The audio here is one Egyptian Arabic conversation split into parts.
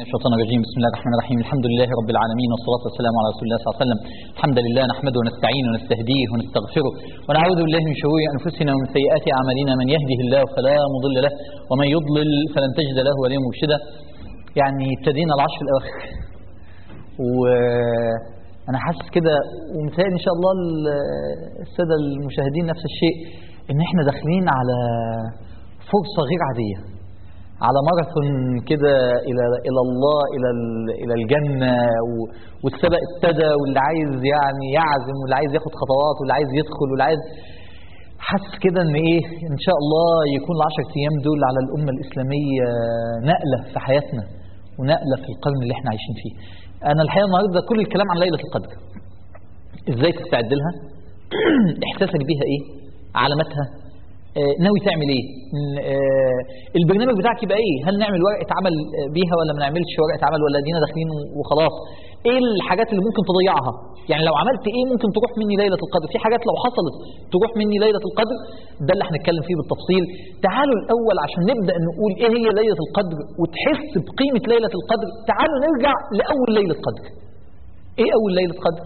الشيطان الرجيم بسم الله الرحمن الرحيم الحمد لله رب العالمين والصلاة والسلام على رسول الله صلى الله عليه وسلم الحمد لله نحمده ونستعينه ونستهديه ونستغفره ونعوذ بالله من شرور أنفسنا ومن سيئات أعمالنا من يهده الله فلا مضل له ومن يضلل فلن تجد له وليا مرشدا يعني ابتدينا العشر الأواخر وأنا حاسس كده ومتهيألي إن شاء الله السادة المشاهدين نفس الشيء إن إحنا داخلين على فرصة غير عادية على ماراثون كده الى الى الله الى الى الجنه والسبق ابتدى واللي عايز يعني يعزم واللي عايز ياخد خطوات واللي عايز يدخل واللي عايز حاسس كده ان ايه ان شاء الله يكون العشر ايام دول على الامه الاسلاميه نقله في حياتنا ونقله في القرن اللي احنا عايشين فيه. انا الحقيقه النهارده كل الكلام عن ليله القدر. ازاي تستعد لها؟ احساسك بيها ايه؟ علاماتها آه ناوي تعمل ايه آه البرنامج بتاعك يبقى ايه هل نعمل ورقه عمل بيها ولا ما نعملش ورقه عمل ولا دينا داخلين وخلاص ايه الحاجات اللي ممكن تضيعها يعني لو عملت ايه ممكن تروح مني ليله القدر في حاجات لو حصلت تروح مني ليله القدر ده اللي هنتكلم فيه بالتفصيل تعالوا الاول عشان نبدا نقول ايه هي ليله القدر وتحس بقيمه ليله القدر تعالوا نرجع لاول ليله قدر ايه اول ليله قدر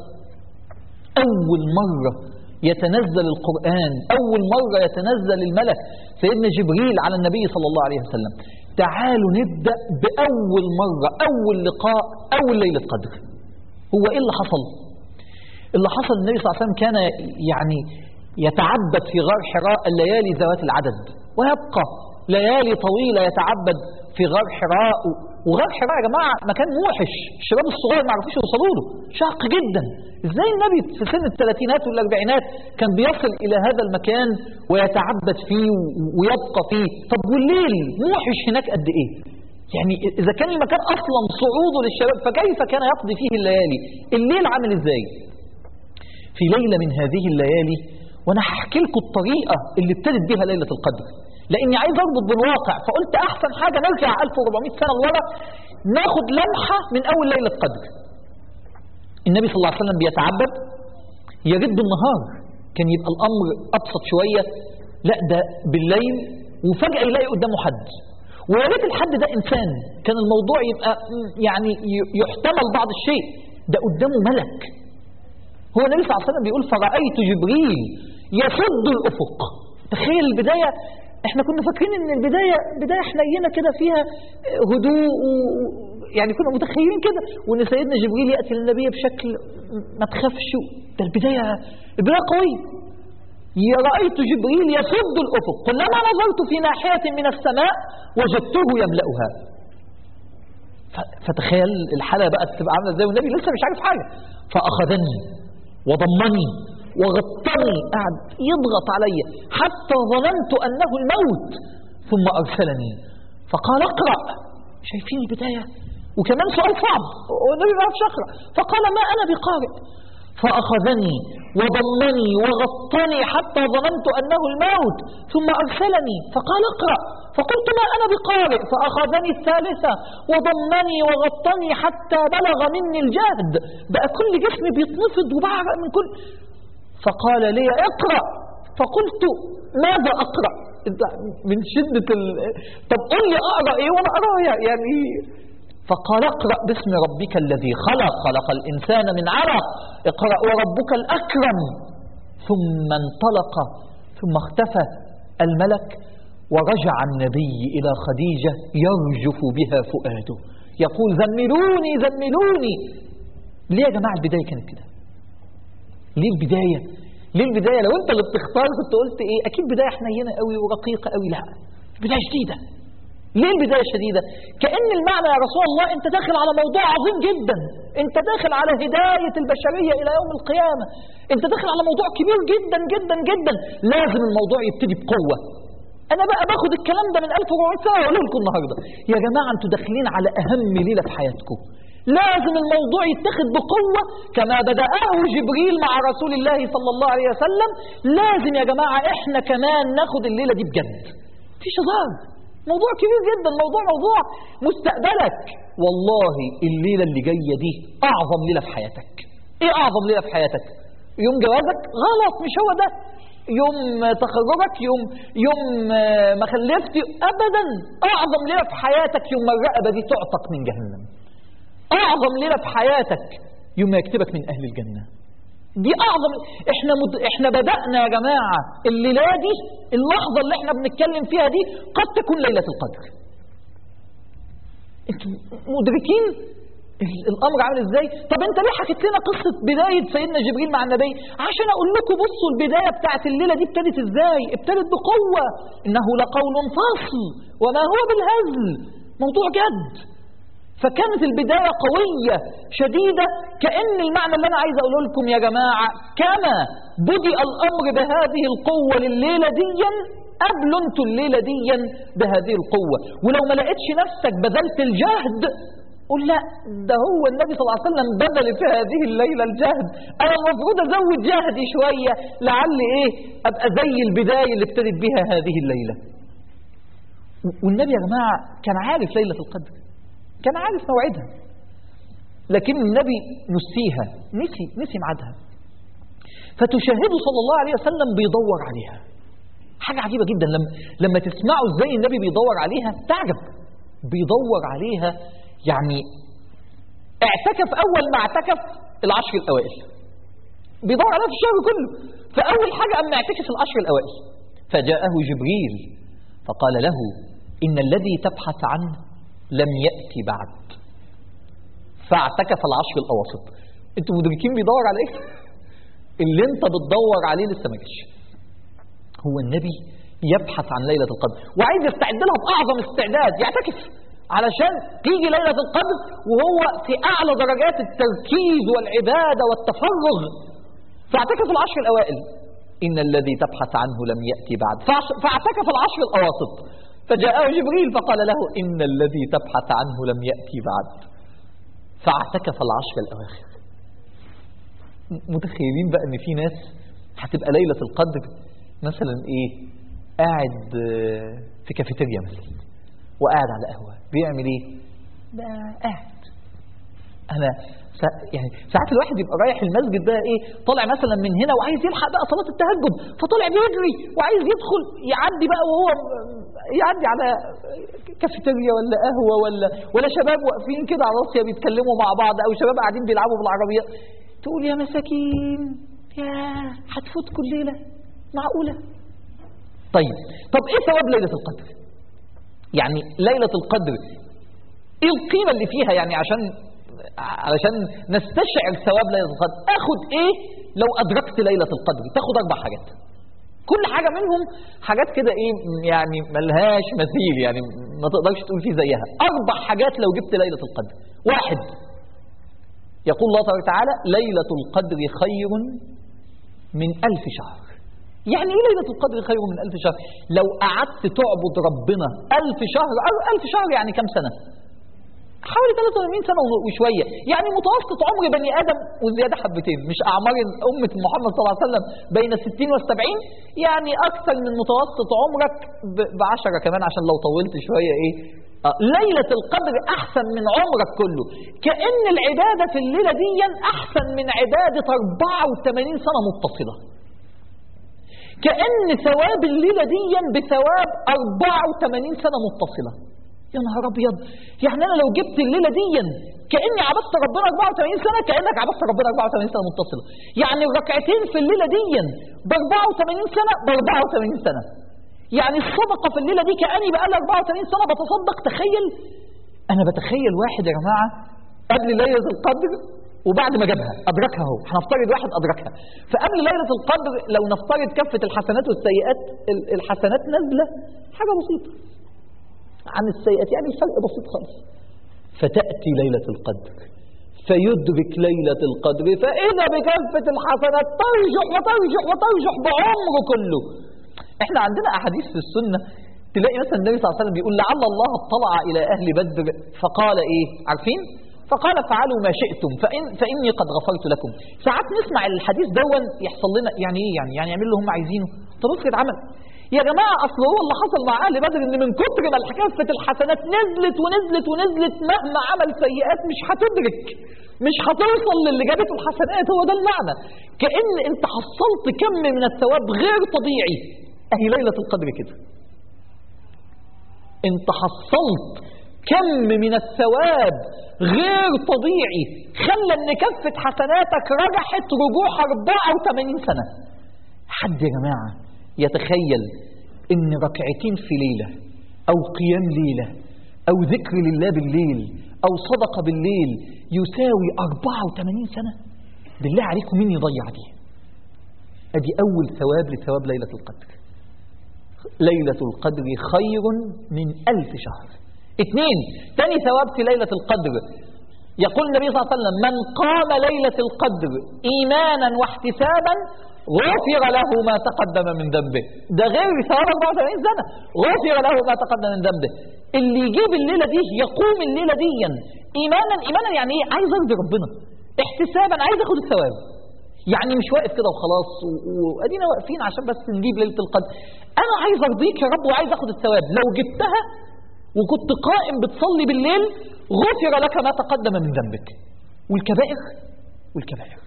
اول مره يتنزل القرآن أول مرة يتنزل الملك سيدنا جبريل على النبي صلى الله عليه وسلم تعالوا نبدأ بأول مرة أول لقاء أول ليلة قدر هو إيه اللي حصل اللي حصل النبي صلى الله عليه وسلم كان يعني يتعبد في غار حراء الليالي ذوات العدد ويبقى ليالي طويلة يتعبد في غار حراء وغار حراء يا جماعة مكان موحش الشباب الصغير ما عرفوش يوصلوا له شاق جدا ازاي النبي في سن الثلاثينات والاربعينات كان بيصل الى هذا المكان ويتعبد فيه ويبقى فيه طب والليل موحش هناك قد ايه يعني اذا كان المكان اصلا صعوده للشباب فكيف كان يقضي فيه الليالي الليل عامل ازاي في ليلة من هذه الليالي وانا هحكي لكم الطريقة اللي ابتدت بها ليلة القدر لاني عايز اربط بالواقع فقلت احسن حاجة نرجع 1400 سنة لورا ناخد لمحة من اول ليلة قدر النبي صلى الله عليه وسلم بيتعبد يجد النهار كان يبقى الامر ابسط شوية لا ده بالليل وفجأة يلاقي قدامه حد ويا ريت الحد ده انسان كان الموضوع يبقى يعني يحتمل بعض الشيء ده قدامه ملك هو النبي صلى الله عليه وسلم بيقول فرأيت جبريل يسد الافق تخيل البداية احنا كنا فاكرين ان البداية بداية حنينة كده فيها هدوء و... يعني كنا متخيلين كده وان سيدنا جبريل يأتي للنبي بشكل ما تخافش ده البداية البداية قوية يا رأيت جبريل يسد الأفق كلما نظرت في ناحية من السماء وجدته يملأها فتخيل الحالة بقى تبقى عاملة ازاي والنبي لسه مش عارف حاجة فأخذني وضمني وغطني قعد يضغط علي حتى ظننت أنه الموت ثم أرسلني فقال اقرأ شايفين البداية وكمان سؤال صعب والنبي ما يعرفش اقرا فقال ما انا بقارئ فاخذني وضمني وغطني حتى ظننت انه الموت ثم ارسلني فقال اقرا فقلت ما انا بقارئ فاخذني الثالثه وضمني وغطني حتى بلغ مني الجهد بقى كل جسمي بيتنفض وبعرق من كل فقال لي اقرا فقلت ماذا اقرا من شده ال... طب قل لي اقرا ايه وانا اقرا يعني فقال اقرأ باسم ربك الذي خلق خلق الإنسان من علق اقرأ وربك الأكرم ثم انطلق ثم اختفى الملك ورجع النبي إلى خديجة يرجف بها فؤاده يقول زملوني زملوني ليه يا جماعة البداية كانت كده ليه البداية ليه البداية لو انت اللي بتختار كنت قلت ايه اكيد بداية حنينة قوي ورقيقة قوي لا بداية شديدة ليه البداية الشديدة كأن المعنى يا رسول الله انت داخل على موضوع عظيم جدا انت داخل على هداية البشرية الى يوم القيامة انت داخل على موضوع كبير جدا جدا جدا لازم الموضوع يبتدي بقوة انا بقى باخد الكلام ده من 1400 سنة واقول لكم النهاردة يا جماعة انتوا داخلين على اهم ليلة في حياتكم لازم الموضوع يتخذ بقوة كما بدأه جبريل مع رسول الله صلى الله عليه وسلم لازم يا جماعة احنا كمان ناخد الليلة دي بجد مفيش هزار موضوع كبير جدا موضوع موضوع مستقبلك والله الليلة اللي جاية دي أعظم ليلة في حياتك إيه أعظم ليلة في حياتك يوم جوازك غلط مش هو ده يوم تخرجك يوم يوم ما خلفتي ابدا اعظم ليله في حياتك يوم ما الرقبه دي تعتق من جهنم اعظم ليله في حياتك يوم ما يكتبك من اهل الجنه دي اعظم احنا مد... احنا بدانا يا جماعه الليله دي اللحظه اللي احنا بنتكلم فيها دي قد تكون ليله القدر انتوا مدركين ال- الامر عامل ازاي طب انت ليه حكيت لنا قصه بدايه سيدنا جبريل مع النبي عشان اقول لكم بصوا البدايه بتاعت الليله دي ابتدت ازاي ابتدت بقوه انه لقول فصل وما هو بالهزل موضوع جد فكانت البدايه قويه شديده كان المعنى اللي انا عايز اقوله لكم يا جماعه كما بدأ الامر بهذه القوه لليله ديا قبلوا انتوا الليله ديا بهذه القوه ولو ما لقيتش نفسك بذلت الجهد قول لا ده هو النبي صلى الله عليه وسلم بذل في هذه الليلة الجهد أنا المفروض أزود جهدي شوية لعل إيه أبقى زي البداية اللي ابتدت بها هذه الليلة والنبي يا جماعة كان عارف ليلة القدر كان عارف موعدها لكن النبي نسيها نسي نسي ميعادها فتشاهده صلى الله عليه وسلم بيدور عليها حاجة عجيبة جدا لما لما تسمعوا ازاي النبي بيدور عليها تعجب بيدور عليها يعني اعتكف اول ما اعتكف العشر الاوائل بيدور عليها في الشهر كله فاول حاجه اما اعتكف العشر الاوائل فجاءه جبريل فقال له ان الذي تبحث عنه لم ياتي بعد فاعتكف العشر الاواسط انتوا مدركين بيدور على ايه اللي انت بتدور عليه لسه ما جاش هو النبي يبحث عن ليله القدر وعايز يستعد لها باعظم استعداد يعتكف علشان تيجي ليلة القدر وهو في أعلى درجات التركيز والعبادة والتفرغ فاعتكف العشر الأوائل إن الذي تبحث عنه لم يأتي بعد فاعش- فاعتكف العشر الأواسط فجاءه جبريل فقال له إن الذي تبحث عنه لم يأتي بعد فاعتكف العشر الأواخر متخيلين بقى إن في ناس هتبقى ليلة القدر مثلا إيه قاعد آه، في كافيتيريا مثلا وقاعد على قهوة بيعمل ايه ده قاعد انا سا يعني ساعات الواحد يبقى رايح المسجد بقى ايه طالع مثلا من هنا وعايز يلحق بقى صلاة التهجد فطالع بيجري وعايز يدخل يعدي بقى وهو يعدي على كافيتيريا ولا قهوة ولا ولا شباب واقفين كده على راسيا بيتكلموا مع بعض او شباب قاعدين بيلعبوا بالعربيات تقول يا مساكين يا هتفوتكم الليلة معقولة طيب طب ايه ثواب ليلة القدر يعني ليلة القدر ايه القيمة اللي فيها يعني عشان علشان نستشعر ثواب ليلة القدر اخد ايه لو ادركت ليلة القدر تاخد اربع حاجات كل حاجة منهم حاجات كده ايه يعني ملهاش مثيل يعني ما تقدرش تقول فيه زيها اربع حاجات لو جبت ليلة القدر واحد يقول الله تبارك وتعالى ليلة القدر خير من ألف شهر يعني ايه ليلة القدر خير من ألف شهر لو قعدت تعبد ربنا ألف شهر أو ألف شهر يعني كم سنة حوالي 83 سنة وشوية يعني متوسط عمر بني آدم وزيادة حبتين مش أعمار أمة محمد صلى الله عليه وسلم بين الستين والسبعين يعني أكثر من متوسط عمرك ب- بعشرة كمان عشان لو طولت شوية إيه آه، ليلة القدر أحسن من عمرك كله كأن العبادة في الليلة دي أحسن من عبادة 84 سنة متصلة كأن ثواب الليلة دي بثواب 84 سنة متصلة يا نهار أبيض يعني أنا لو جبت الليلة دي كأني عبدت ربنا 84 سنة كأنك عبدت ربنا 84 سنة متصلة يعني الركعتين في الليلة دي ب 84 سنة ب 84 سنة يعني الصدقة في الليلة دي كأني بقالي 84 سنة بتصدق تخيل أنا بتخيل واحد يا جماعة قبل ليلة القدر وبعد ما جابها أدركها هو هنفترض واحد أدركها فقبل ليلة القدر لو نفترض كفة الحسنات والسيئات ال- الحسنات نازلة حاجة بسيطة عن السيئات يعني الفرق بسيط خالص فتأتي ليلة القدر فيدرك ليلة القدر فإذا بكفة الحسنات ترجح وترجح وترجح بعمره كله احنا عندنا أحاديث في السنة تلاقي مثلا النبي صلى الله عليه وسلم بيقول لعل الله اطلع إلى أهل بدر فقال إيه عارفين فقال افعلوا ما شئتم فإن فإني قد غفرت لكم ساعات نسمع الحديث دون يحصل لنا يعني إيه يعني يعني يعمل اللي هم عايزينه طب افرض عمل يا جماعة أصل هو اللي حصل مع أهل بدر إن من كتر ما كفة الحسنات نزلت ونزلت ونزلت مهما عمل سيئات مش هتدرك مش هتوصل للي جابته الحسنات هو ده المعنى كأن أنت حصلت كم من الثواب غير طبيعي أهي ليلة القدر كده أنت حصلت كم من الثواب غير طبيعي خلى ان كفة حسناتك رجحت رجوع 84 سنة حد يا جماعة يتخيل ان ركعتين في ليلة او قيام ليلة او ذكر لله بالليل او صدقة بالليل يساوي 84 سنة بالله عليكم مين يضيع دي ادي اول ثواب لثواب ليلة القدر ليلة القدر خير من ألف شهر اثنين تاني ثواب في ليلة القدر يقول النبي صلى الله عليه وسلم من قام ليلة القدر إيمانا واحتسابا غفر له ما تقدم من ذنبه ده غير ثواب 84 سنة غفر له ما تقدم من ذنبه اللي يجيب الليلة دي يقوم الليلة دي إيمانا إيمانا يعني إيه عايز أرضي ربنا احتسابا عايز أخد الثواب يعني مش واقف كده وخلاص وادينا واقفين عشان بس نجيب ليله القدر انا عايز ارضيك يا رب وعايز اخد الثواب لو جبتها وكنت قائم بتصلي بالليل غفر لك ما تقدم من ذنبك والكبائر والكبائر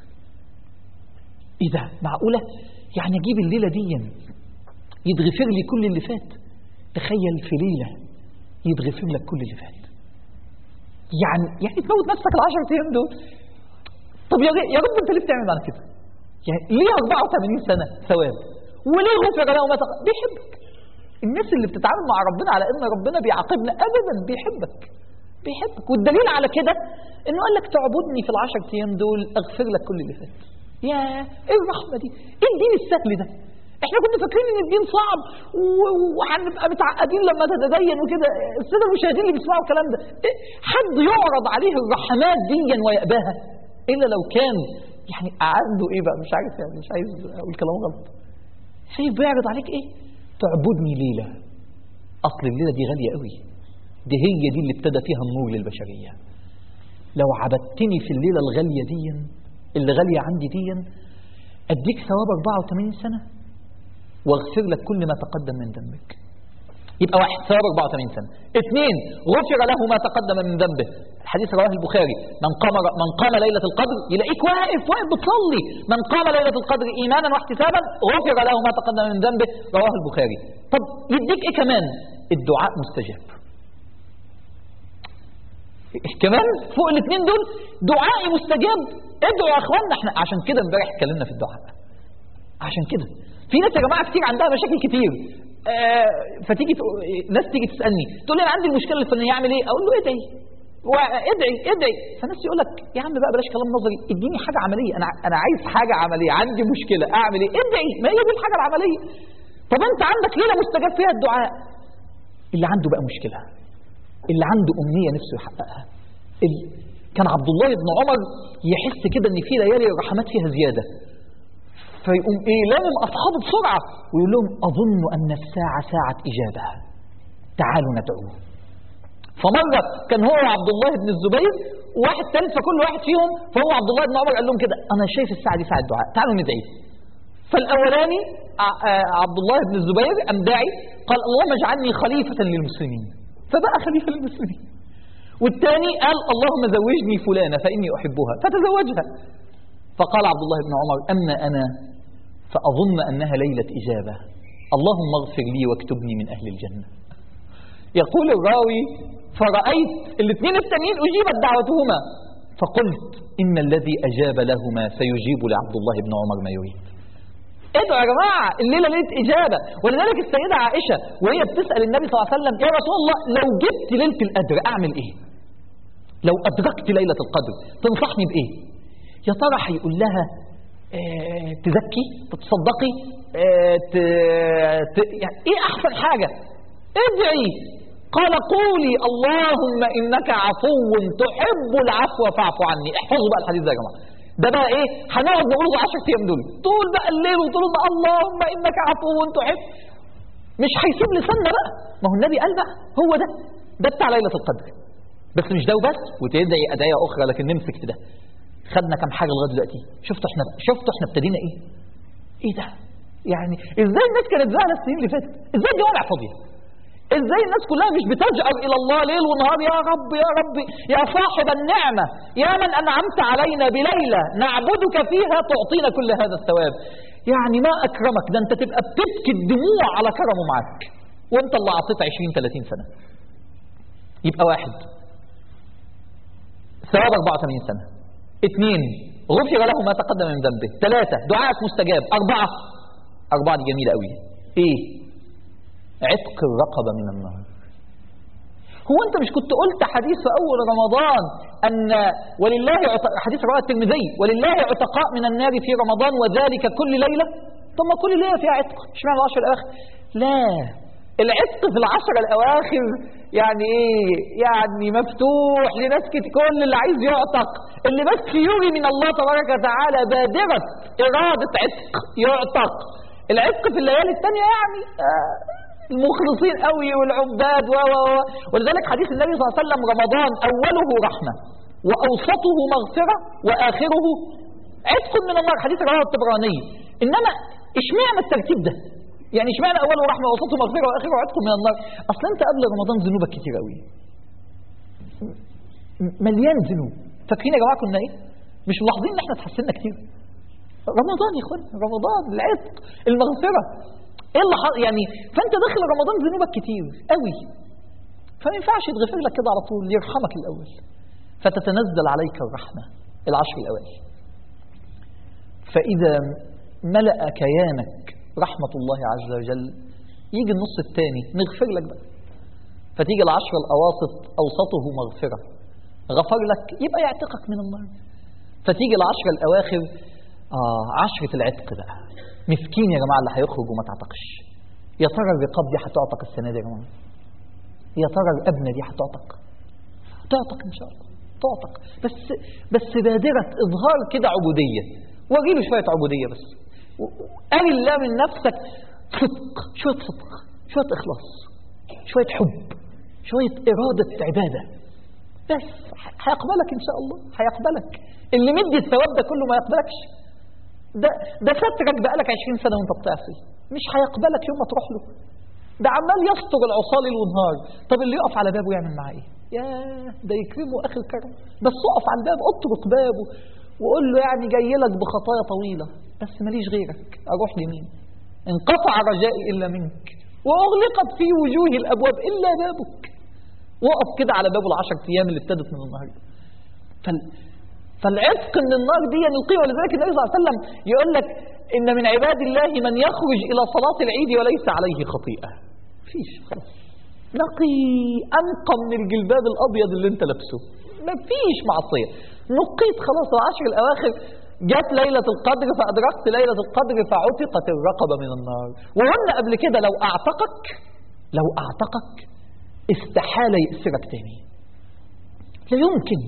ايه ده معقوله يعني اجيب الليله دي يتغفر لي كل اللي فات تخيل في ليله يتغفر لك كل اللي فات يعني يعني تموت نفسك العشر ايام دول طب يا يا رب انت ليه بتعمل معانا كده؟ يعني ليه 84 سنه ثواب؟ وليه غفر له ما تق... بيحبك. الناس اللي بتتعامل مع ربنا على ان ربنا بيعاقبنا ابدا بيحبك. بيحبك والدليل على كده انه قال لك تعبدني في العشر ايام دول اغفر لك كل اللي فات. يا ايه الرحمه دي؟ ايه الدين السهل ده؟ احنا كنا فاكرين ان الدين صعب وهنبقى متعقدين لما تتدين وكده الساده المشاهدين اللي بيسمعوا الكلام ده إيه؟ حد يعرض عليه الرحمات دي ويأباها الا لو كان يعني عنده ايه بقى مش عارف يعني مش عايز اقول كلام غلط شايف بيعرض عليك ايه تعبدني ليله اصل الليله دي غاليه قوي دي هي دي اللي ابتدى فيها النور للبشريه لو عبدتني في الليله الغاليه دي اللي غاليه عندي دي اديك ثواب 84 سنه واغفر لك كل ما تقدم من ذنبك يبقى واحد ثواب 84 سنة اثنين غفر له ما تقدم من ذنبه الحديث رواه البخاري من قام من قام ليلة القدر يلاقيك واقف واقف بتصلي من قام ليلة القدر إيمانا واحتسابا غفر له ما تقدم من ذنبه رواه البخاري طب يديك ايه كمان الدعاء مستجاب كمان فوق الاثنين دول دعائي مستجاب ادعوا يا اخوانا احنا عشان كده امبارح اتكلمنا في الدعاء عشان كده في ناس يا جماعه كتير عندها مشاكل كتير آه فتيجي ناس تيجي تسالني تقول لي انا عندي المشكله الفلانيه اعمل ايه؟ اقول له ادعي ادعي ادعي فناس يقول لك يا عم بقى بلاش كلام نظري اديني حاجه عمليه انا انا عايز حاجه عمليه عندي مشكله اعمل ايه؟ ادعي ما هي دي الحاجه العمليه طب انت عندك ليله مستجاب فيها الدعاء اللي عنده بقى مشكله اللي عنده امنيه نفسه يحققها كان عبد الله بن عمر يحس كده ان في ليالي الرحمات فيها زياده فيقوم ايه لازم اصحابه بسرعه ويقول لهم اظن ان الساعه ساعه اجابه تعالوا ندعوه فمره كان هو وعبد الله بن الزبير وواحد ثالث فكل واحد فيهم فهو عبد الله بن عمر قال لهم كده انا شايف الساعه دي ساعه دعاء تعالوا ندعي فالاولاني عبد الله بن الزبير قام داعي قال اللهم اجعلني خليفه للمسلمين فبقى خليفه للمسلمين والثاني قال اللهم زوجني فلانه فاني احبها فتزوجها فقال عبد الله بن عمر أما أنا فأظن أنها ليلة إجابة اللهم اغفر لي واكتبني من أهل الجنة يقول الراوي فرأيت الاثنين التانيين أجيبت دعوتهما فقلت إن الذي أجاب لهما سيجيب لعبد الله بن عمر ما يريد ادعوا يا جماعة الليلة ليلة إجابة ولذلك السيدة عائشة وهي بتسأل النبي صلى الله عليه وسلم يا رسول الله لو جبت ليلة القدر أعمل إيه لو أدركت ليلة القدر تنصحني بإيه يا ترى هيقول لها اه تزكي تتصدقي اه ت... ت... يعني ايه احسن حاجه ادعي قال قولي اللهم انك عفو تحب العفو فاعف عني احفظوا بقى الحديث ده يا جماعه ده بقى ايه هنقعد نقوله 10 ايام دول طول بقى الليل وطول النهار اللهم انك عفو تحب مش هيسيب لساننا بقى ما هو النبي قال بقى هو ده ده بتاع ليله القدر بس مش ده وبس وتدعي ادعيه اخرى لكن نمسك في ده خدنا كم حاجه لغايه دلوقتي شفتوا احنا شفتوا احنا ابتدينا ايه ايه ده يعني ازاي الناس كانت زعلة السنين اللي فاتت ازاي الجوامع فاضية ازاي الناس كلها مش بتجأر الى الله ليل ونهار يا رب يا رب يا صاحب النعمة يا من انعمت علينا بليلة نعبدك فيها تعطينا كل هذا الثواب يعني ما اكرمك ده انت تبقى بتبكي الدموع على كرمه معاك وانت اللي عطيت 20 30 سنة يبقى واحد ثواب 84 سنة اثنين غفر له ما تقدم من ذنبه ثلاثة دعاءك مستجاب أربعة أربعة دي جميلة قوي إيه عتق الرقبة من النار هو أنت مش كنت قلت حديث في أول رمضان أن ولله عتق حديث رواه الترمذي ولله عتقاء من النار في رمضان وذلك كل ليلة ثم كل ليلة فيها عتق اشمعنى العشر الأواخر لا العتق في العشر الأواخر يعني إيه يعني مفتوح لناس كتير كل اللي عايز يعتق اللي بس يوري من الله تبارك وتعالى بادرة إرادة عتق يعتق العتق في الليالي الثانية يعني آه المخلصين قوي والعباد و و و ولذلك حديث النبي صلى الله عليه وسلم رمضان أوله رحمة وأوسطه مغفرة وآخره عتق من النار حديث رواه الطبراني إنما اشمعنى الترتيب ده يعني اشمعنى أوله رحمة وأوسطه مغفرة وآخره عتق من النار أصل أنت قبل رمضان ذنوبك كتير قوي مليان ذنوب فاكرين يا جماعة كنا إيه مش ملاحظين إن إحنا اتحسنا كتير رمضان يا اخوان رمضان العتق المغفرة ايه اللي حق يعني فانت داخل رمضان ذنوبك كتير قوي فما ينفعش يتغفر لك كده على طول يرحمك الاول فتتنزل عليك الرحمة العشر الاوائل فاذا ملأ كيانك رحمة الله عز وجل يجي النص الثاني نغفر لك بقى فتيجي العشر الاواسط اوسطه مغفرة غفر لك يبقى يعتقك من النار فتيجي العشر الاواخر آه عشرة العتق بقى مسكين يا جماعة اللي هيخرج وما تعتقش يا ترى الرقاب دي هتعتق السنة دي يا جماعة يا ترى الأبنة دي هتعتق تعتق إن شاء الله تعتق بس بس بادرة إظهار كده عبودية وأجيله شوية عبودية بس قال الله من نفسك صدق شوية صدق شوية إخلاص شوية حب شوية إرادة عبادة بس هيقبلك إن شاء الله هيقبلك اللي مدي الثواب ده كله ما يقبلكش ده ده سترك بقالك 20 سنه وانت بتعصي مش هيقبلك يوم ما تروح له ده عمال يستر العصاه ليل ونهار طب اللي يقف على بابه يعمل معاه ايه ياه ده يكرمه اخر كرم بس اقف على الباب اطرق بابه وقول له يعني جاي لك بخطايا طويله بس ماليش غيرك اروح لمين انقطع رجائي الا منك واغلقت في وجوه الابواب الا بابك وقف كده على بابه العشر ايام اللي ابتدت من النهارده فال فالعتق من النار دي القيمة لذلك النبي صلى الله عليه وسلم يقول لك إن من عباد الله من يخرج إلى صلاة العيد وليس عليه خطيئة فيش خلاص نقي أنقى من الجلباب الأبيض اللي أنت لابسه مفيش معصية نقيت خلاص العشر الأواخر جت ليلة القدر فأدركت ليلة القدر فعتقت الرقبة من النار وقلنا قبل كده لو أعتقك لو أعتقك استحالة يأسرك تاني لا يمكن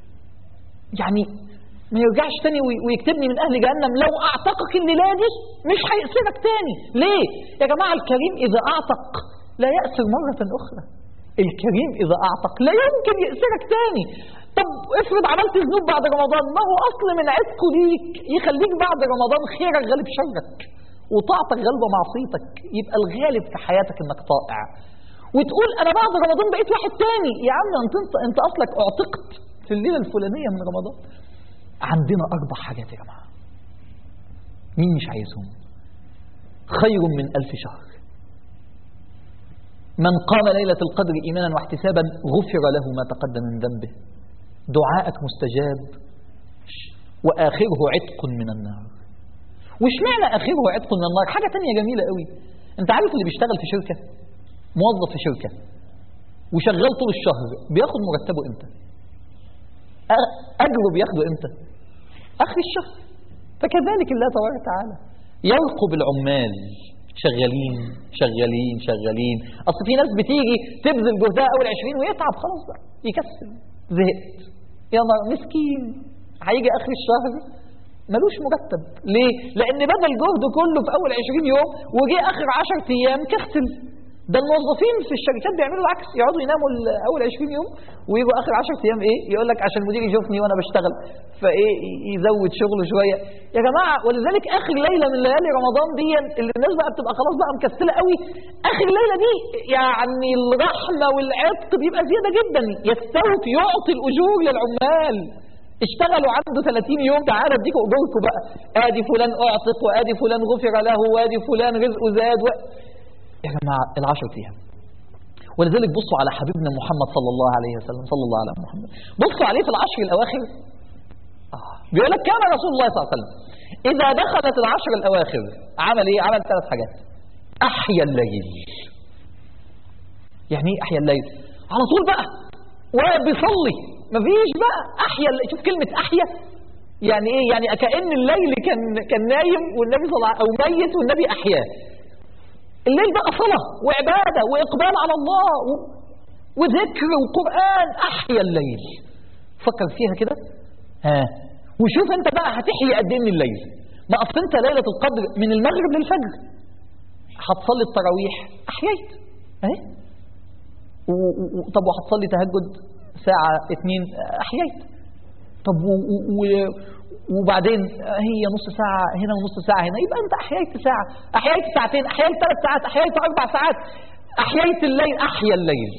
يعني ما يرجعش تاني ويكتبني من أهل جهنم لو أعتقك الليلة دي مش هيأسرك تاني ليه؟ يا جماعة الكريم إذا أعتق لا يأسر مرة أخرى الكريم إذا أعتق لا يمكن يأسرك تاني طب افرض عملت ذنوب بعد رمضان ما هو أصل من عتقه ليك يخليك بعد رمضان خيرك غالب شرك وطاعتك غالبة معصيتك يبقى الغالب في حياتك انك طائع وتقول انا بعد رمضان بقيت واحد تاني يا عم انت انت, انت اصلك اعتقت في الليلة الفلانية من رمضان عندنا أربع حاجات يا جماعة مين مش عايزهم خير من ألف شهر من قام ليلة القدر إيمانا واحتسابا غفر له ما تقدم من ذنبه دعاءك مستجاب وآخره عتق من النار وش معنى آخره عتق من النار حاجة تانية جميلة قوي انت عارف اللي بيشتغل في شركة موظف في شركة وشغال طول الشهر بياخد مرتبه امتى أجره بياخده إمتى آخر الشهر فكذلك الله تبارك وتعالى يرقب العمال شغالين شغالين شغالين أصل في ناس بتيجي تبذل جهدها أول عشرين ويتعب خلاص بقى يكسل زهقت يا نهار مسكين هيجي آخر الشهر ملوش مرتب ليه؟ لأن بذل جهده كله في أول عشرين يوم وجي آخر عشر أيام كسل ده الموظفين في الشركات بيعملوا العكس يقعدوا يناموا ال- اول 20 يوم ويجوا اخر 10 ايام ايه يقول لك عشان المدير يشوفني وانا بشتغل فايه يزود شغله شويه يا جماعه ولذلك اخر ليله من ليالي رمضان دي اللي الناس بقى بتبقى خلاص بقى مكسله قوي اخر ليله دي يعني الرحمه والعتق بيبقى زياده جدا يستوفي يعطي الاجور للعمال اشتغلوا عنده 30 يوم تعالى اديكم اجوركم بقى ادي فلان اعتق وادي فلان غفر له وادي فلان رزقه زاد و... يا جماعه العشر ايام ولذلك بصوا على حبيبنا محمد صلى الله عليه وسلم صلى الله على محمد بصوا عليه في العشر الاواخر آه. بيقول لك كان رسول الله صلى الله عليه وسلم اذا دخلت العشر الاواخر عمل ايه عمل ثلاث حاجات احيا الليل يعني ايه احيا الليل على طول بقى وبيصلي مفيش بقى احيا الليل. شوف كلمه احيا يعني ايه يعني كأن الليل كان كان نايم والنبي صلى الله عليه او ميت والنبي احياه الليل بقى صلاة وعبادة وإقبال على الله و... وذكر وقرآن أحيا الليل فكر فيها كده ها وشوف انت بقى هتحيي قد ايه من الليل ما اصل انت ليلة القدر من المغرب للفجر هتصلي التراويح احييت اهي و- و- و- طب وهتصلي تهجد ساعة اتنين احييت طب و و و وبعدين هي نص ساعة هنا ونص ساعة هنا يبقى أنت أحييت ساعة أحييت ساعتين أحييت ثلاث ساعات أحييت أربع ساعات أحييت الليل أحيا الليل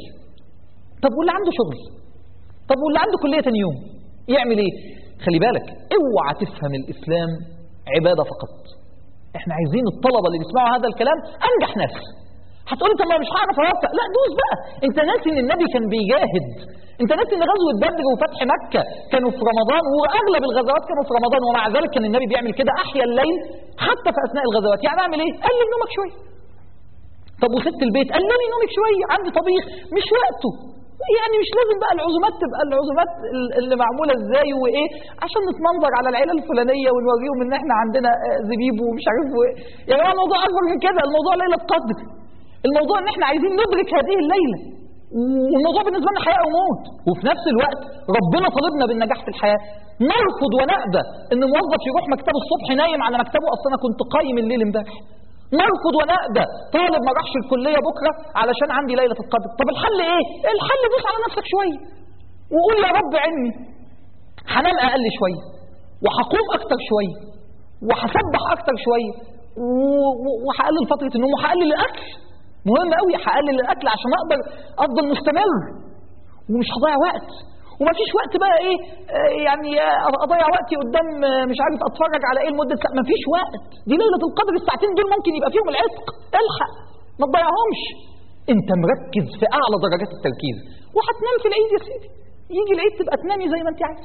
طب واللي عنده شغل طب واللي عنده كلية تاني يوم يعمل إيه خلي بالك اوعى تفهم الإسلام عبادة فقط احنا عايزين الطلبة اللي بيسمعوا هذا الكلام أنجح ناس هتقولي طب ما مش هعرف اوفق لا دوس بقى انت ناسي ان النبي كان بيجاهد انت ناسي ان غزوه بدر وفتح مكه كانوا في رمضان واغلب الغزوات كانوا في رمضان ومع ذلك كان النبي بيعمل كده احيا الليل حتى في اثناء الغزوات يعني اعمل ايه قلل نومك شويه طب وست البيت قللي نومك شويه عندي طبيخ مش وقته يعني مش لازم بقى العزومات تبقى العزومات ال- اللي معموله ازاي وايه عشان نتمنظر على العيله الفلانيه ونوريهم ان احنا عندنا آه، زبيب ومش عارف وايه يا جماعه الموضوع اكبر من كده الموضوع ليله قدر الموضوع ان احنا عايزين ندرك هذه الليله والموضوع بالنسبه لنا حياه وموت وفي نفس الوقت ربنا طالبنا بالنجاح في الحياه نرفض ونأبى ان موظف يروح مكتبه الصبح نايم على مكتبه اصل انا كنت قايم الليل امبارح نرفض ونأبى طالب ما راحش الكليه بكره علشان عندي ليله القدر طب الحل ايه الحل دوس على نفسك شويه وقول يا رب عني هنام اقل شويه وهقوم اكتر شويه وهسبح اكتر شويه و- و- وهقلل فتره النوم وهقلل الاكل مهم قوي هقلل الاكل عشان اقدر افضل مستمر ومش هضيع وقت ومفيش وقت بقى ايه آه، يعني آه، اضيع وقتي قدام آه، مش عارف اتفرج على ايه لمده ساعه مفيش وقت دي ليله القدر الساعتين دول ممكن يبقى فيهم العتق الحق ما تضيعهمش انت مركز في اعلى درجات التركيز وهتنام في العيد يا سيدي يجي العيد تبقى تنامي زي ما انت عايزه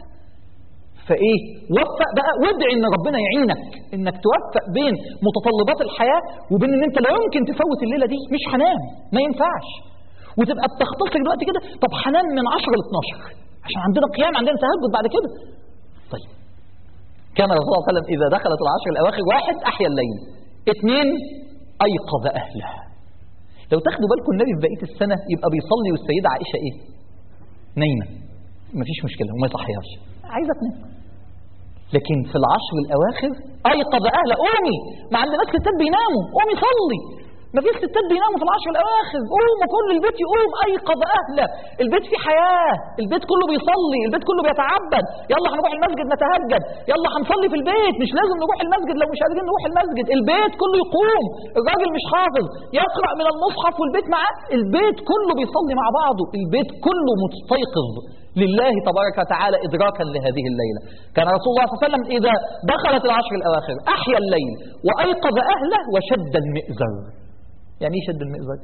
فايه وفق بقى وادعي ان ربنا يعينك انك توفق بين متطلبات الحياه وبين ان انت لا يمكن تفوت الليله دي مش هنام ما ينفعش وتبقى بتختصر دلوقتي كده طب هنام من 10 ل 12 عشان عندنا قيام عندنا تهجد بعد كده طيب كان الرسول صلى الله عليه وسلم اذا دخلت العشر الاواخر واحد احيا الليل اثنين ايقظ اهله لو تاخدوا بالكم النبي في بقيه السنه يبقى بيصلي والسيده عائشه ايه نايمه مفيش مشكله وما يصحيهاش عايزه تنام لكن في العشر الاواخر ايقظ اهله قومي ما عندناش ستات بيناموا قومي صلي ما فيش ستات بيناموا في العشر الاواخر قوموا كل البيت يقوم ايقظ اهله البيت فيه حياه البيت كله بيصلي البيت كله بيتعبد يلا هنروح المسجد نتهجد يلا هنصلي في البيت مش لازم نروح المسجد لو مش قادرين نروح المسجد البيت كله يقوم الراجل مش حافظ يقرا من المصحف والبيت معاه البيت كله بيصلي مع بعضه البيت كله مستيقظ لله تبارك وتعالى إدراكا لهذه الليلة كان رسول الله صلى الله عليه وسلم إذا دخلت العشر الأواخر أحيا الليل وأيقظ أهله وشد المئزر يعني إيه شد المئزر؟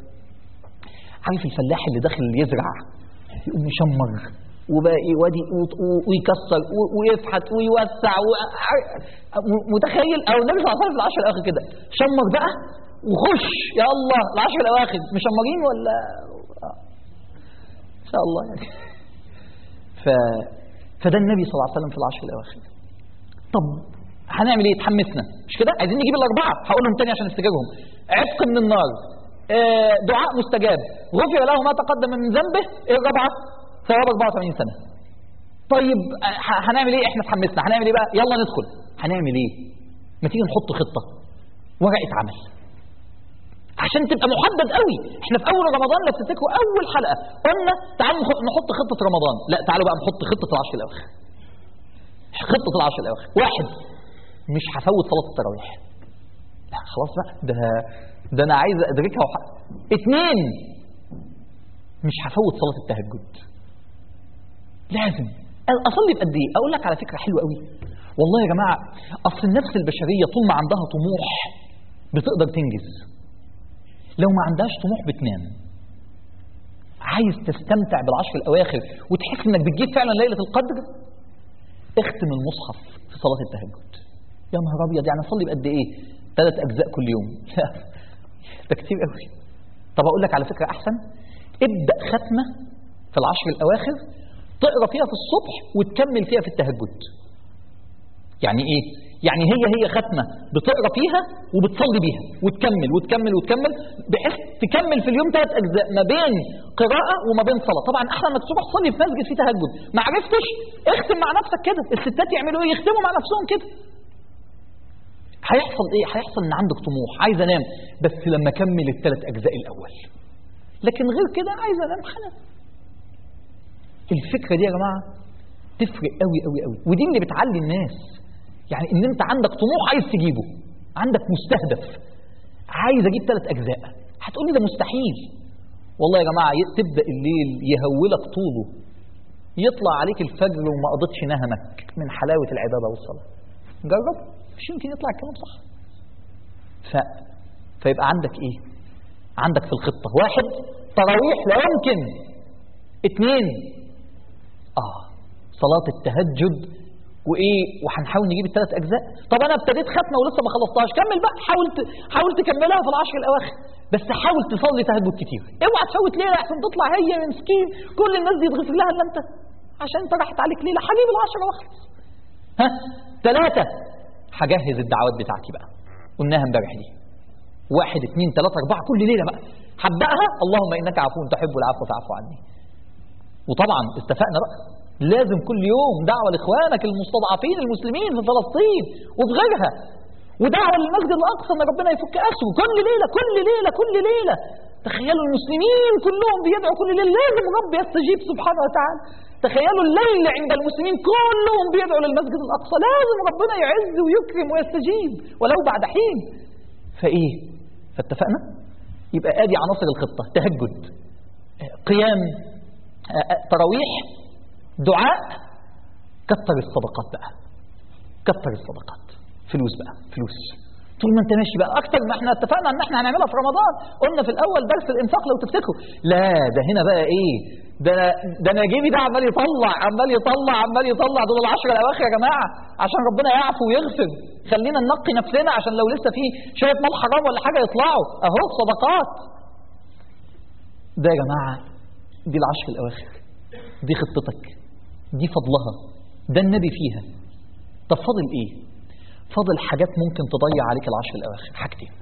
عارف الفلاح اللي داخل يزرع يقوم يشمر وبقى يودي ويكسر و- ويفحت ويوسع و... م- متخيل او النبي صلى الله عليه وسلم في العشر الاواخر كده شمر بقى وخش يا الله العشر الاواخر مشمرين ولا آه. ان شاء الله يعني ف... فده النبي صلى الله عليه وسلم في العشر الاواخر طب هنعمل ايه اتحمسنا مش كده عايزين نجيب الاربعه هقولهم تاني عشان نفتكرهم عتق من النار آه، دعاء مستجاب غفر له ما تقدم من ذنبه ايه الرابعه ثواب 84 سنه طيب آه، ه- هنعمل ايه احنا اتحمسنا هنعمل ايه بقى يلا ندخل هنعمل ايه ما تيجي نحط خطه ورقه عمل عشان تبقى محدد قوي احنا في اول رمضان لو تفتكروا اول حلقه قلنا تعالوا نخ- نحط خطه رمضان لا تعالوا بقى نحط خطه العشر الاواخر خطه العشر الاواخر واحد مش هفوت صلاه التراويح لا خلاص بقى ده ده انا عايز ادركها وح... اتنين مش هفوت صلاه التهجد لازم اصلي بقد ايه اقول لك على فكره حلوه قوي والله يا جماعه اصل النفس البشريه طول ما عندها طموح بتقدر تنجز لو ما عندهاش طموح بتنام عايز تستمتع بالعشر الاواخر وتحس انك بتجيب فعلا ليله القدر اختم المصحف في صلاه التهجد يا نهار ابيض يعني اصلي بقد ايه ثلاث اجزاء كل يوم لا ده كتير قوي طب اقول لك على فكره احسن ابدا ختمه في العشر الاواخر تقرا فيها في الصبح وتكمل فيها في التهجد يعني ايه يعني هي هي ختمه بتقرا فيها وبتصلي بيها وتكمل وتكمل وتكمل بحيث تكمل في اليوم ثلاث اجزاء ما بين قراءه وما بين صلاه طبعا احلى انك تروح تصلي في مسجد فيه تهجد ما عرفتش اختم مع نفسك كده الستات يعملوا ايه يختموا مع نفسهم كده هيحصل ايه هيحصل ان عندك طموح عايز انام بس لما اكمل الثلاث اجزاء الاول لكن غير كده عايز انام حنام الفكره دي يا جماعه تفرق قوي قوي قوي ودي اللي بتعلي الناس يعني ان انت عندك طموح عايز تجيبه عندك مستهدف عايز اجيب ثلاث اجزاء هتقول لي ده مستحيل والله يا جماعه ي- تبدا الليل يهولك طوله يطلع عليك الفجر وما قضيتش نهمك من حلاوه العباده والصلاه جرب مش يمكن يطلع الكلام صح ف... فيبقى عندك ايه عندك في الخطه واحد تراويح لا يمكن اثنين اه صلاه التهجد وايه وهنحاول نجيب الثلاث اجزاء طب انا ابتديت ختمه ولسه ما خلصتهاش كمل بقى حاول ت... حاول تكملها في العشر الاواخر بس حاول تصلي تهجد كتير اوعى تفوت ليله عشان تطلع هي مسكين كل الناس دي يتغفر لها الا انت عشان انت راحت عليك ليله هجيب العشر واخلص ها ثلاثه هجهز الدعوات بتاعتي بقى قلناها امبارح دي واحد اثنين ثلاثة أربعة كل ليلة بقى هبدأها اللهم إنك عفو تحب العفو فاعف عني وطبعا اتفقنا بقى لازم كل يوم دعوة لإخوانك المستضعفين المسلمين في فلسطين وفي غيرها ودعوة للمسجد الأقصى إن ربنا يفك أسره كل ليلة كل ليلة كل ليلة تخيلوا المسلمين كلهم بيدعوا كل ليلة لازم رب يستجيب سبحانه وتعالى تخيلوا الليل عند المسلمين كلهم بيدعوا للمسجد الأقصى لازم ربنا يعز ويكرم ويستجيب ولو بعد حين فإيه فاتفقنا يبقى ادي عناصر الخطة تهجد قيام تراويح دعاء كتر الصدقات بقى كتر الصدقات فلوس بقى فلوس طول ما انت ماشي بقى اكتر ما احنا اتفقنا ان احنا هنعملها في رمضان قلنا في الاول درس الانفاق لو تفتكروا لا ده هنا بقى ايه ده انا ده انا جيبي ده عمال يطلع عمال يطلع عمال يطلع دول العشر الاواخر يا جماعه عشان ربنا يعفو ويغفر خلينا ننقي نفسنا عشان لو لسه في شويه مال حرام ولا حاجه يطلعوا اهو صدقات ده يا جماعه دي العشر الاواخر دي خطتك دي فضلها ده النبي فيها طب فاضل ايه فاضل حاجات ممكن تضيع عليك العشر الاواخر حاجتين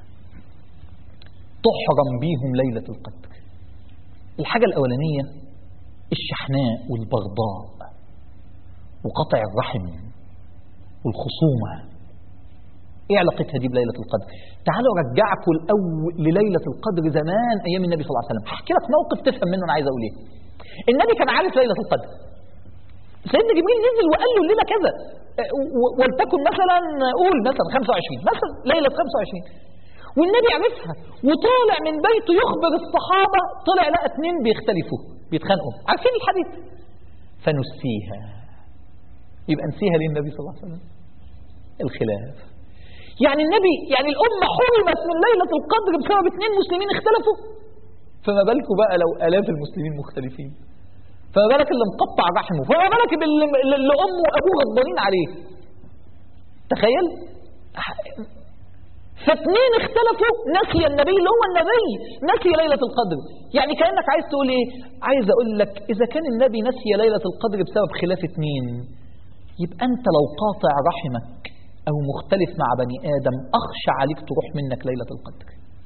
تحرم بيهم ليله القدر الحاجه الاولانيه الشحناء والبغضاء وقطع الرحم والخصومه ايه علاقتها دي بليله القدر تعالوا ارجعكم الاول لليله القدر زمان ايام النبي صلى الله عليه وسلم هحكي لك موقف تفهم منه انا عايز اقول ايه النبي كان عارف ليله القدر سيدنا جبريل نزل وقال له الليله كذا و- ولتكن مثلا قول مثلا 25 مثلا ليله 25 والنبي عرفها وطالع من بيته يخبر الصحابه طلع لقى اثنين بيختلفوا بيتخانقوا عارفين الحديث فنسيها يبقى نسيها ليه النبي صلى الله عليه وسلم الخلاف يعني النبي يعني الأمة حرمت من ليلة القدر بسبب اثنين مسلمين اختلفوا فما بالكم بقى لو آلاف المسلمين مختلفين فما بالك اللي مقطع رحمه فما بالك باللي اللي أمه وأبوه غضبانين عليه تخيل فاثنين اختلفوا نسي النبي اللي هو النبي نسي ليلة القدر يعني كأنك عايز تقول ايه عايز اقول لك اذا كان النبي نسي ليلة القدر بسبب خلاف اثنين يبقى انت لو قاطع رحمك او مختلف مع بني ادم اخشى عليك تروح منك ليلة القدر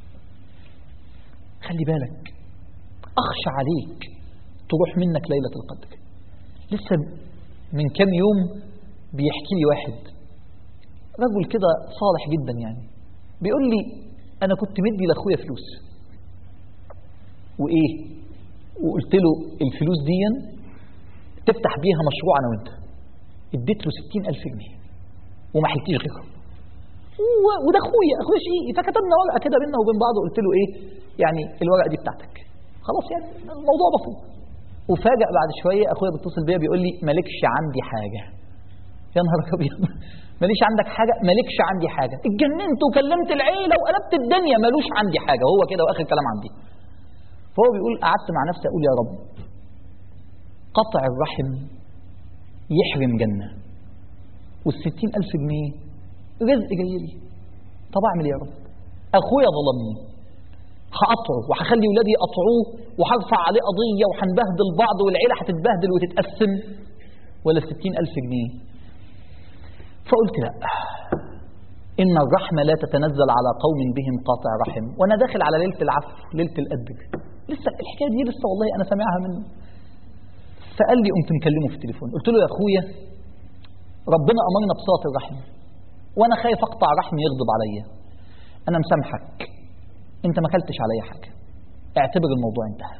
خلي بالك اخشى عليك تروح منك ليلة القدر لسه من كام يوم بيحكي لي واحد رجل كده صالح جدا يعني بيقول لي انا كنت مدي لاخويا فلوس وايه وقلت له الفلوس دي تفتح بيها مشروع انا وانت اديت له 60000 جنيه وما حلتيش غيرها و- وده اخويا اخويا شقيقي فكتبنا ورقه كده بينا وبين بعض قلت له ايه يعني الورقه دي بتاعتك خلاص يعني الموضوع بسيط وفاجأ بعد شويه اخويا بيتصل بيا بيقول لي مالكش عندي حاجه يا نهار ابيض ماليش عندك حاجه مالكش عندي حاجه اتجننت وكلمت العيله وقلبت الدنيا مالوش عندي حاجه هو كده واخر كلام عندي فهو بيقول قعدت مع نفسي اقول يا رب قطع الرحم يحرم جنه والستين ألف جنيه رزق جاي لي طب أعمل إيه يا رب أخويا ظلمني هقطعه وهخلي ولادي يقطعوه وهرفع عليه قضية وهنبهدل بعض والعيلة هتتبهدل وتتقسم ولا ستين ألف جنيه فقلت لا إن الرحمة لا تتنزل على قوم بهم قاطع رحم وأنا داخل على ليلة العفو ليلة القدر لسه الحكاية دي لسه والله أنا سامعها منه فقال لي قمت مكلمه في التليفون قلت له يا أخويا ربنا أمرنا بصلة الرحم وأنا خايف أقطع رحم يغضب عليا أنا مسامحك أنت ما كلتش عليا حاجة اعتبر الموضوع انتهى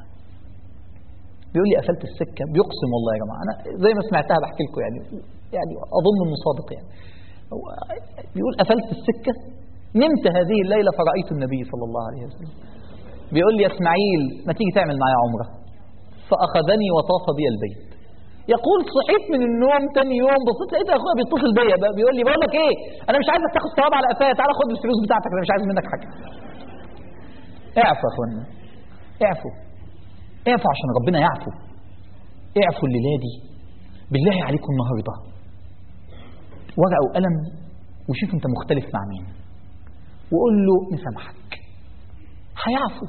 بيقول لي قفلت السكة بيقسم والله يا جماعة أنا زي ما سمعتها بحكي لكم يعني يعني أظن إنه صادق يعني هو بيقول قفلت السكة نمت هذه الليلة فرأيت النبي صلى الله عليه وسلم بيقول لي يا إسماعيل ما تيجي تعمل معايا عمرة فأخذني وطاف بي البيت يقول صحيت من النوم تاني يوم بصيت لقيت اخويا بيتصل بيا بقى بيقول لي بقول لك ايه انا مش عايزك تاخد ثواب على قفايا تعالى خد الفلوس بتاعتك انا مش عايز منك حاجه اعفوا يا اخوانا اعفوا اعفوا عشان ربنا يعفو اعفوا الليله دي بالله عليكم النهارده ورقه وقلم وشوف انت مختلف مع مين وقول له مسامحك هيعفو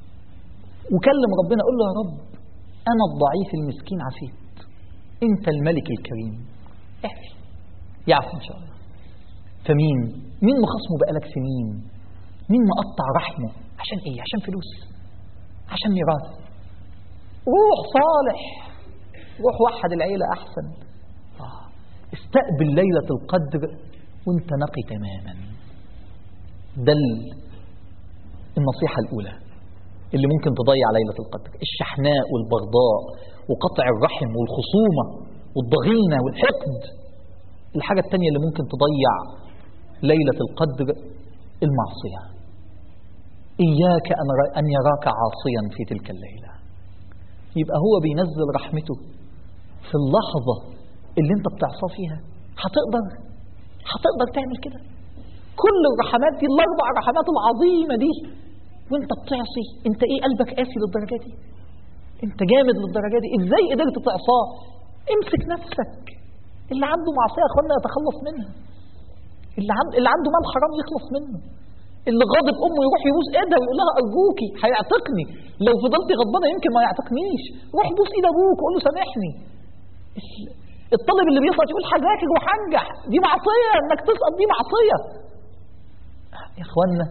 وكلم ربنا قول له يا رب انا الضعيف المسكين عفيت انت الملك الكريم اعفي يعفو ان شاء الله فمين مين مخاصمه بقالك سنين مين مقطع رحمه عشان ايه عشان فلوس عشان ميراث روح صالح روح وحد العيلة أحسن آه. استقبل ليلة القدر وانت نقي تماما ده النصيحة الأولى اللي ممكن تضيع ليلة القدر الشحناء والبغضاء وقطع الرحم والخصومة والضغينة والحقد الحاجة التانية اللي ممكن تضيع ليلة القدر المعصية إياك أن يراك عاصيا في تلك الليلة يبقى هو بينزل رحمته في اللحظة اللي انت بتعصى فيها هتقدر هتقدر تعمل كده كل الرحمات دي الاربع رحمات العظيمة دي وانت بتعصي انت ايه قلبك قاسي للدرجة دي انت جامد للدرجة دي ازاي قدرت تعصاه امسك نفسك اللي عنده معصية يا اخوانا يتخلص منها اللي, عند... اللي عنده مال حرام يخلص منه اللي غاضب امه يروح يبوس ايدها ويقول لها ارجوكي هيعتقني لو فضلت غضبانه يمكن ما يعتقنيش روح بوس ايد ابوك وقول له سامحني الطالب اللي بيسقط يقول هذاكر وهنجح دي معصيه انك تسقط دي معصيه يا اخوانا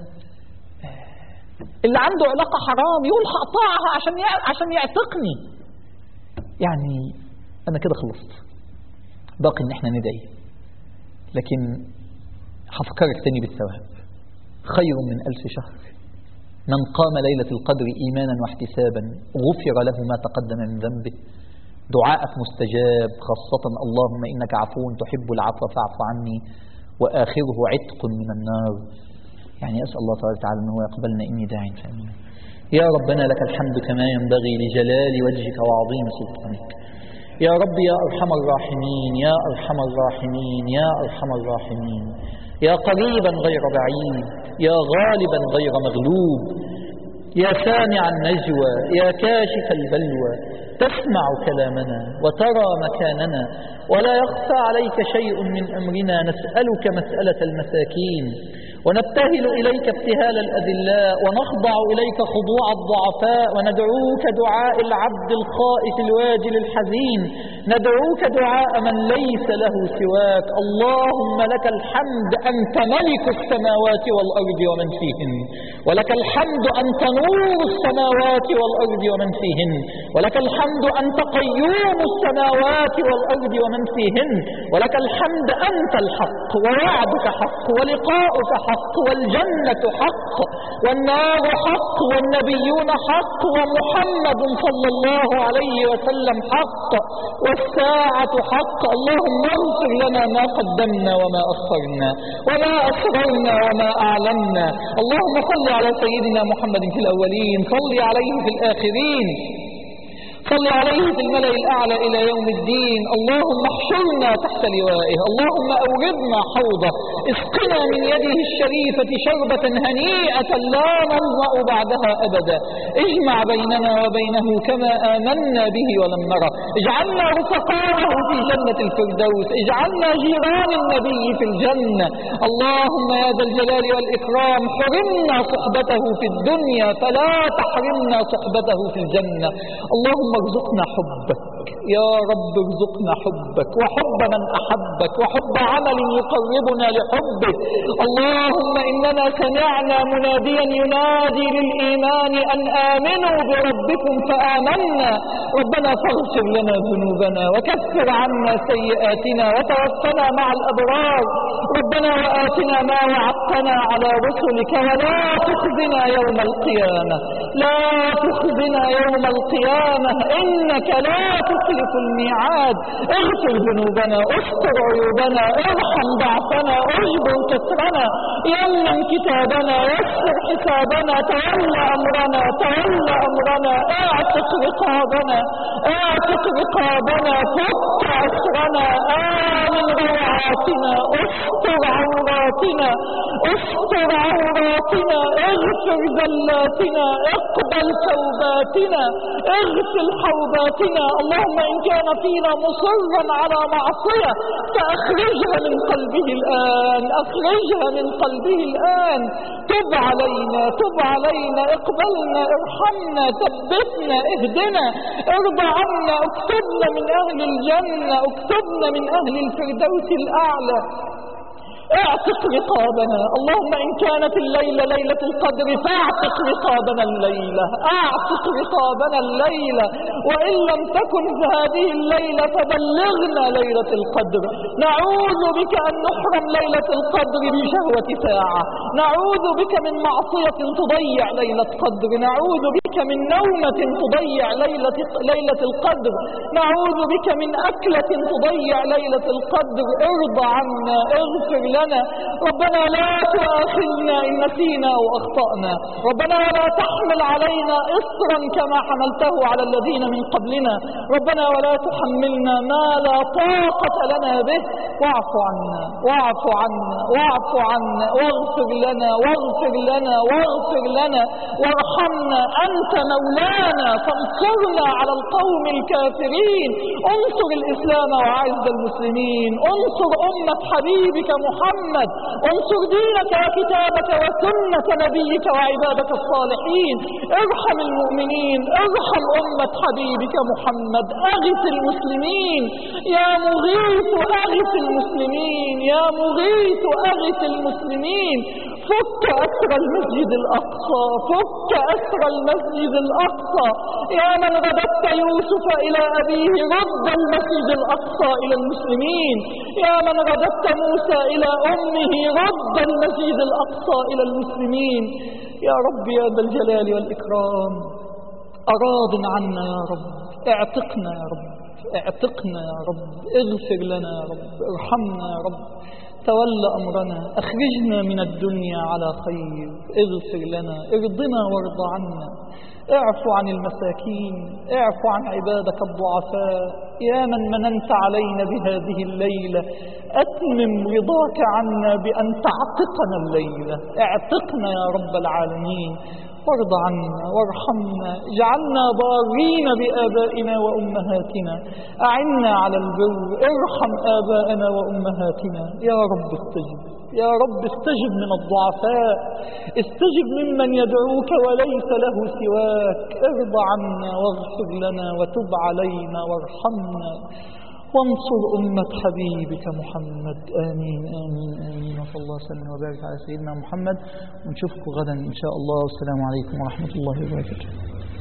اللي عنده علاقه حرام يقول هقطعها عشان يع... عشان يعتقني يعني انا كده خلصت باقي ان احنا ندعي لكن هفكرك تاني بالثواب خير من ألف شهر من قام ليلة القدر إيمانا واحتسابا غفر له ما تقدم من ذنبه دعاءك مستجاب خاصة اللهم إنك عفو تحب العفو فاعف عني وآخره عتق من النار يعني أسأل الله تعالى تعالى أنه يقبلنا إني داع فأمين يا ربنا لك الحمد كما ينبغي لجلال وجهك وعظيم سلطانك يا رب يا أرحم الراحمين يا أرحم الراحمين يا أرحم الراحمين يا قريبا غير بعيد يا غالبا غير مغلوب يا سامع النجوى يا كاشف البلوى تسمع كلامنا وترى مكاننا ولا يخفى عليك شيء من أمرنا نسألك مسألة المساكين ونبتهل إليك ابتهال الأذلاء ونخضع إليك خضوع الضعفاء وندعوك دعاء العبد الخائف الواجل الحزين ندعوك دعاء من ليس له سواك اللهم لك الحمد أنت ملك السماوات والأرض ومن فيهن ولك الحمد أنت نور السماوات والأرض ومن فيهن ولك الحمد أنت قيوم السماوات والأرض ومن فيهن ولك الحمد أنت الحق ووعدك حق ولقاؤك حق والجنة حق والنار حق والنبيون حق ومحمد صلى الله عليه وسلم حق والساعة حق اللهم اغفر لنا ما قدمنا وما أخرنا وما أسررنا وما أعلنا اللهم صل على سيدنا محمد في الأولين صل عليه في الآخرين صل عليه في الملأ الأعلى إلى يوم الدين اللهم احشرنا تحت لوائه اللهم أوردنا حوضه اسقنا من يده الشريفة شربة هنيئة لا نظمأ بعدها أبدا اجمع بيننا وبينه كما آمنا به ولم نره اجعلنا رفقاءه في جنة الفردوس اجعلنا جيران النبي في الجنة اللهم يا ذا الجلال والإكرام حرمنا صحبته في الدنيا فلا تحرمنا صحبته في الجنة اللهم ارزقنا حبك يا رب ارزقنا حبك وحب من أحبك وحب عمل يقربنا لحبك اللهم إننا سمعنا مناديا ينادي للإيمان أن آمنوا بربكم فآمنا ربنا فاغفر لنا ذنوبنا وكفر عنا سيئاتنا وتوفنا مع الأبرار ربنا وآتنا ما وعدتنا على رسلك ولا تخزنا يوم القيامة لا تخزنا يوم القيامة إنك لا تخلف الميعاد اغفر ذنوبنا استر عيوبنا ارحم ضعفنا اجبر كسرنا يمن كتابنا يسر حسابنا تولى أمرنا تولى أمرنا اعتق رقابنا اعتق رقابنا فك أسرنا آمن روعاتنا استر عوراتنا استر عوراتنا اغفر زلاتنا اقبل توباتنا اغسل حوباتنا اللهم إن كان فينا مصرا على معصية فأخرجها من قلبه الآن أخرجها من قلبه الآن تب علينا تب علينا اقبلنا ارحمنا ثبتنا اهدنا ارضى عنا اكتبنا من أهل الجنة اكتبنا من أهل الفردوس الأعلى اعتق رقابنا اللهم إن كانت الليلة ليلة القدر فاعتق رقابنا الليلة اعتق رقابنا الليلة وإن لم تكن هذه الليلة فبلغنا ليلة القدر نعوذ بك أن نحرم ليلة القدر بشهوة ساعة نعوذ بك من معصية تضيع ليلة قدر نعوذ بك من نومة تضيع ليلة, ليلة القدر نعوذ بك من أكلة تضيع ليلة القدر ارضى عنا اغفر لنا ربنا لا تؤاخذنا إن نسينا أو أخطأنا ربنا ولا تحمل علينا إصرا كما حملته على الذين من قبلنا ربنا ولا تحملنا ما لا طاقة لنا به واعف عنا واعف عنا واعف عنا واغفر لنا واغفر لنا واغفر لنا وارحمنا أنت مولانا فانصرنا على القوم الكافرين انصر الإسلام وعز المسلمين انصر أمة حبيبك محمد انصر دينك وكتابك وسنة نبيك وعبادك الصالحين ارحم المؤمنين ارحم أمة حبيبك محمد أغث المسلمين يا مغيث أغث المسلمين يا مغيث أغث المسلمين فك أسر المسجد الأقصى فك أسر المسجد الأقصى يا من رددت يوسف إلى أبيه رد المسجد الأقصى إلى المسلمين يا من رددت موسى إلى أمه رد المسجد الأقصى إلى المسلمين يا رب يا ذا الجلال والإكرام أراض عنا يا رب اعتقنا يا رب اعتقنا يا رب اغفر لنا يا رب ارحمنا يا رب تولى أمرنا أخرجنا من الدنيا على خير اغفر لنا ارضنا وارض عنا اعفو عن المساكين اعفو عن عبادك الضعفاء يا من مننت علينا بهذه الليلة أتمم رضاك عنا بأن تعتقنا الليلة اعتقنا يا رب العالمين وارض عنا وارحمنا اجعلنا بارين بآبائنا وأمهاتنا أعنا على البر ارحم آباءنا وأمهاتنا يا رب استجب يا رب استجب من الضعفاء استجب ممن يدعوك وليس له سواك ارض عنا واغفر لنا وتب علينا وارحمنا وانصر أمة حبيبك محمد آمين آمين آمين وصلى الله وسلم وبارك على سيدنا محمد ونشوفكم غدا إن شاء الله والسلام عليكم ورحمة الله وبركاته